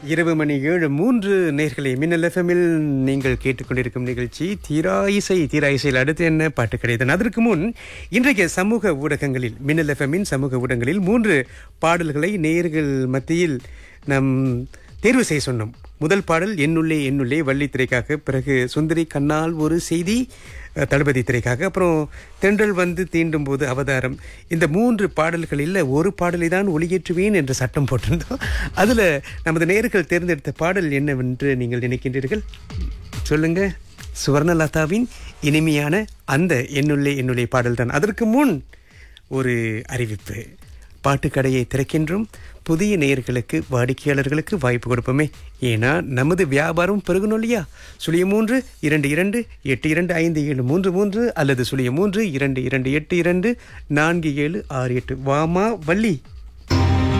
இரவு மணி ஏழு மூன்று நேர்களை மின்னல் எஃப்எம்மில் நீங்கள் கேட்டுக்கொண்டிருக்கும் நிகழ்ச்சி தீரா இசை தீரா இசையில் அடுத்து என்ன பாட்டு கிடையாது அதற்கு முன் இன்றைய சமூக ஊடகங்களில் மின்னல் எஃப்எம்மின் சமூக ஊடகங்களில் மூன்று பாடல்களை நேர்கள் மத்தியில் நம் தேர்வு செய்ய சொன்னோம் முதல் பாடல் என்னுள்ளே என்னுள்ளே வள்ளி திரைக்காக பிறகு சுந்தரி கண்ணால் ஒரு செய்தி அஹ், தளபதி திரைக்காக அப்புறம் தென்றல் வந்து தீண்டும் போது அவதாரம் இந்த மூன்று பாடல்களில் ஒரு பாடலை தான் ஒளியேற்றுவேன் என்ற சட்டம் போட்டிருந்தோம் அதில் நமது நேர்கள் தேர்ந்தெடுத்த பாடல் என்னவென்று நீங்கள் நினைக்கின்றீர்கள் சொல்லுங்க சுவர்ணலதாவின் இனிமையான அந்த என்னுள்ளே என்னுள்ளே பாடல் தான் அதற்கு முன் ஒரு அறிவிப்பு பாட்டுக்கடையை திறக்கின்றோம் புதிய நேயர்களுக்கு வாடிக்கையாளர்களுக்கு வாய்ப்பு கொடுப்போமே ஏன்னா நமது வியாபாரம் பெருகணும் இல்லையா சுழிய மூன்று இரண்டு இரண்டு எட்டு இரண்டு ஐந்து ஏழு மூன்று மூன்று அல்லது சுழிய மூன்று இரண்டு இரண்டு எட்டு இரண்டு நான்கு ஏழு ஆறு எட்டு வாமா வள்ளி